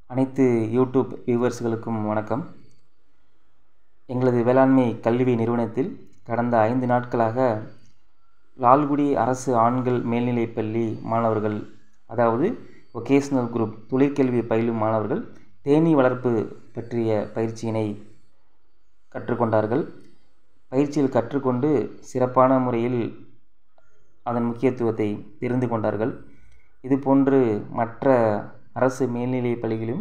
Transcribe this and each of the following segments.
அனைத்து யூடியூப் வியூவர்ஸ்களுக்கும் வணக்கம் எங்களது வேளாண்மை கல்வி நிறுவனத்தில் கடந்த ஐந்து நாட்களாக லால்குடி அரசு ஆண்கள் மேல்நிலைப்பள்ளி மாணவர்கள் அதாவது ஒகேஷ்னல் குரூப் தொழிற்கல்வி பயிலும் மாணவர்கள் தேனீ வளர்ப்பு பற்றிய பயிற்சியினை கற்றுக்கொண்டார்கள் பயிற்சியில் கற்றுக்கொண்டு சிறப்பான முறையில் அதன் முக்கியத்துவத்தை தெரிந்து கொண்டார்கள் இதுபோன்று மற்ற அரசு மேல்நிலைப் பள்ளிகளிலும்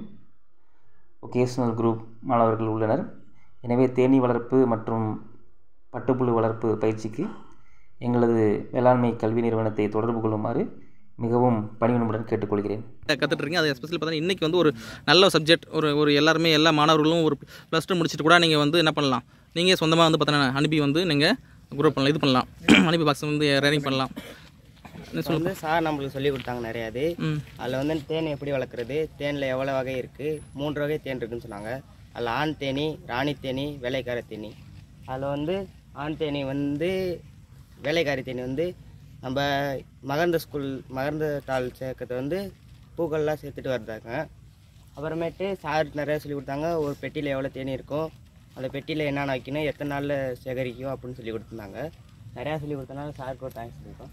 ஒகேஷ்னல் குரூப் மாணவர்கள் உள்ளனர் எனவே தேனீ வளர்ப்பு மற்றும் பட்டுப்புழு வளர்ப்பு பயிற்சிக்கு எங்களது வேளாண்மை கல்வி நிறுவனத்தை தொடர்பு கொள்ளுமாறு மிகவும் பணிவன்புடன் கேட்டுக்கொள்கிறேன் கற்றுட்டு இருக்கீங்க அது எஸ்பெஷலி பார்த்தீங்கன்னா இன்றைக்கி வந்து ஒரு நல்ல சப்ஜெக்ட் ஒரு ஒரு எல்லாருமே எல்லா மாணவர்களும் ஒரு ப்ளஸ் டூ முடிச்சுட்டு கூட நீங்கள் வந்து என்ன பண்ணலாம் நீங்கள் சொந்தமாக வந்து பார்த்தீங்கன்னா அனுப்பி வந்து நீங்கள் குரூப் பண்ணலாம் இது பண்ணலாம் அனுப்பி பாக்ஸ் வந்து ரேரிங் பண்ணலாம் இப்போ வந்து சார் நம்மளுக்கு சொல்லி கொடுத்தாங்க நிறையா இது ம் அதில் வந்து தேன் எப்படி வளர்க்குறது தேனில் எவ்வளோ வகை இருக்குது மூன்று வகை தேன் இருக்குன்னு சொன்னாங்க அதில் ஆண் தேனி ராணி தேனி வேலைக்கார தேனி அதில் வந்து ஆண் தேனி வந்து வேலைக்காரி தேனி வந்து நம்ம மகர்ந்த ஸ்கூல் மகர்ந்த தாள் சேர்க்கறது வந்து பூக்கள்லாம் சேர்த்துட்டு வர்றாங்க அப்புறமேட்டு சார் நிறையா சொல்லி கொடுத்தாங்க ஒரு பெட்டியில் எவ்வளோ தேனி இருக்கும் அந்த பெட்டியில் என்னென்ன வைக்கணும் எத்தனை நாளில் சேகரிக்கும் அப்படின்னு சொல்லி கொடுத்துருந்தாங்க நிறையா சொல்லி கொடுத்தனால சாருக்கு ஒரு தேங்க்ஸ் சொல்லியிருக்கோம்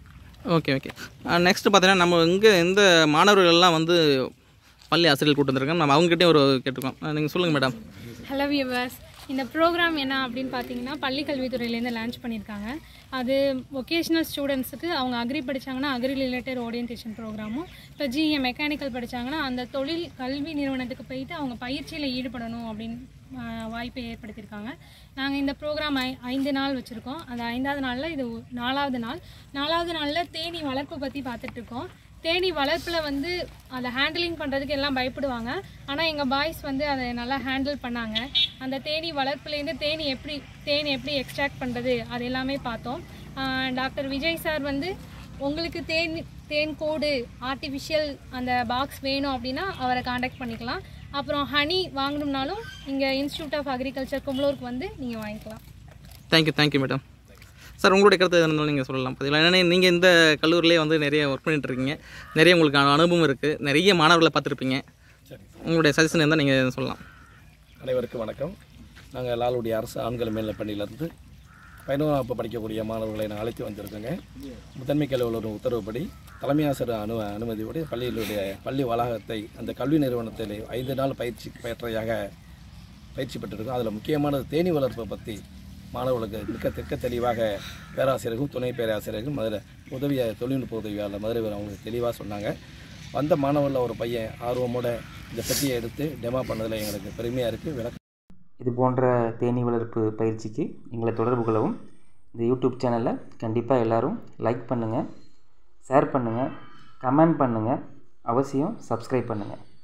ஓகே ஓகே நெக்ஸ்ட்டு பார்த்தீங்கன்னா நம்ம இங்கே இந்த மாணவர்கள்லாம் வந்து பள்ளி ஆசிரியர் கூட்டு வந்திருக்கோம் நம்ம அவங்ககிட்டே ஒரு கேட்டிருக்கோம் நீங்கள் சொல்லுங்கள் மேடம் ஹலோ வியூவர்ஸ் இந்த ப்ரோக்ராம் என்ன அப்படின்னு பார்த்தீங்கன்னா பள்ளி கல்வித்துறையிலேருந்து லான்ச் பண்ணியிருக்காங்க அது ஒகேஷ்னல் ஸ்டூடெண்ட்ஸுக்கு அவங்க அக்ரி படித்தாங்கன்னா அக்ரி ரிலேட்டட் ஓரியன்டேஷன் ப்ரோக்ராமும் இப்போ ஜிஏ மெக்கானிக்கல் படித்தாங்கன்னா அந்த தொழில் கல்வி நிறுவனத்துக்கு போயிட்டு அவங்க பயிற்சியில் ஈடுபடணும் அப்படின்னு ஆஹ், வாய்ப்பை ஏற்படுத்தியிருக்காங்க நாங்கள் இந்த ப்ரோக்ராம் ஐ ஐந்து நாள் வச்சுருக்கோம் அந்த ஐந்தாவது நாளில் இது ஒ- நாலாவது நாள் நாலாவது நாளில் தேனி வளர்ப்பு பற்றி பார்த்துட்ருக்கோம் தேனி வளர்ப்பில் வந்து அதை ஹேண்டிலிங் பண்ணுறதுக்கு எல்லாம் பயப்படுவாங்க ஆனால் எங்கள் பாய்ஸ் வந்து அதை நல்லா ஹேண்டில் பண்ணாங்க அந்த தேனி வளர்ப்புலேருந்து தேனி எப்படி தேன் எப்படி எக்ஸ்ட்ராக்ட் பண்ணுறது அது எல்லாமே பார்த்தோம் ஆஹ் டாக்டர் விஜய் சார் வந்து உங்களுக்கு தேன் தேன் கோடு ஆர்டிஃபிஷியல் அந்த பாக்ஸ் வேணும் அப்படின்னா அவரை காண்டாக்ட் பண்ணிக்கலாம் அப்புறம் ஹனி வாங்கணும்னாலும் இங்கே இன்ஸ்டியூட் ஆஃப் அக்ரிகல்ச்சர் கும்பலூருக்கு வந்து நீங்கள் வாங்கிக்கலாம் தேங்க்யூ தேங்க்யூ மேடம் சார் உங்களுடைய கருத்து எதுனாலும் இருந்தாலும் நீங்கள் சொல்லலாம் பதில் ஏன்னா நீங்கள் இந்த கல்லூரியிலே வந்து நிறைய ஒர்க் பண்ணிட்டு இருக்கீங்க நிறைய உங்களுக்கு அனு- அனுபவம் இருக்குது நிறைய மாணவர்களை பார்த்துருப்பீங்க உங்களுடைய சஜஷன் இருந்தால் நீங்கள் சொல்லலாம் அனைவருக்கும் வணக்கம் நாங்கள் லாலுடைய அரசு ஆண்கள் மேல்நிலைப் பள்ளியிலிருந்து பதினோராம் வகுப்பு படிக்கக்கூடிய மாணவர்களை நான் அழைத்து வந்திருக்கேங்க முதன்மை கல்வி அலுவலர் உத்தரவுப்படி தலைமை ஆசிரியர் அனு அனுமதியோடு பள்ளியினுடைய பள்ளி வளாகத்தை அந்த கல்வி நிறுவனத்தில் ஐந்து நாள் பயிற்சி பயிற்றையாக பயிற்சி பெற்றிருக்கோம் அதில் முக்கியமானது தேனி வளர்ப்பை பற்றி மாணவர்களுக்கு மிக்க திட்ட தெளிவாக பேராசிரியர்களும் துணை பேராசிரியர்களும் மதுரை உதவி தொழில்நுட்ப உதவியாளர் மதுரை அவங்களுக்கு தெளிவாக சொன்னாங்க வந்த மாணவரில் ஒரு பையன் ஆர்வமோட இந்த பெட்டியை எடுத்து டெமோ பண்ணதில் எங்களுக்கு பெருமையாக இருக்குது விளக்க இது போன்ற தேனீ வளர்ப்பு பயிற்சிக்கு எங்களை தொடர்பு கொள்ளவும் இந்த யூடியூப் சேனலை கண்டிப்பாக எல்லாரும் லைக் பண்ணுங்கள் ஷேர் பண்ணுங்கள் கமெண்ட் பண்ணுங்கள் அவசியம் சப்ஸ்கிரைப் பண்ணுங்கள்